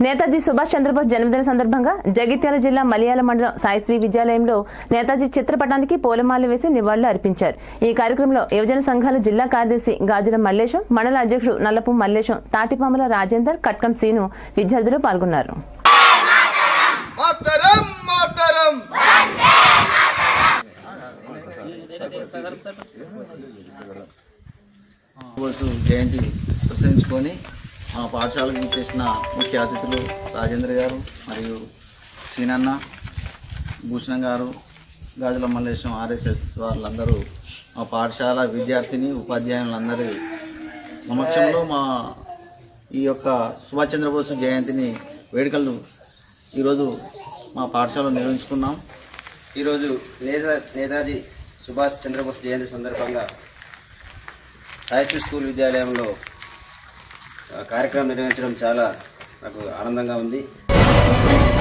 నేతాజీ సుభాష్ చంద్రబోస్ జన్మదిన సందర్భంగా జగిత్యాల జిల్లా మలయాళ మండలం సాయిశ్రీ విద్యాలయంలో నేతాజీ చిత్రపటానికి పూలమాలలు వేసి నివాళులు అర్పించారు ఈ కార్యక్రమంలో యువజన సంఘాల జిల్లా కార్యదర్శి గాజుల మల్లేశం మండల అధ్యక్షుడు నల్లపు మల్లేశం తాటిపాముల రాజేందర్ కట్కం సీను విద్యార్థులు పాల్గొన్నారు మాతరం మాతరం బోసు జయంతి ప్రసరించుకొని మా పాఠశాలకు చేసిన ముఖ్య అతిథులు రాజేంద్ర గారు మరియు సీనన్న భూషణం గారు గాజుల మల్లేశం ఆర్ఎస్ఎస్ వాళ్ళందరూ మా పాఠశాల విద్యార్థిని ఉపాధ్యాయులందరి సమక్షంలో మా ఈ యొక్క సుభాష్ చంద్రబోసు జయంతిని వేడుకలు ఈరోజు మా పాఠశాలలో నిర్వహించుకున్నాం ఈరోజు నేతా నేతాజీ సుభాష్ చంద్రబోస్ జయంతి సందర్భంగా సాయశ్రీ స్కూల్ విద్యాలయంలో ఆ, కార్యక్రమం నిర్వహించడం చాలా నాకు ఆనందంగా ఉంది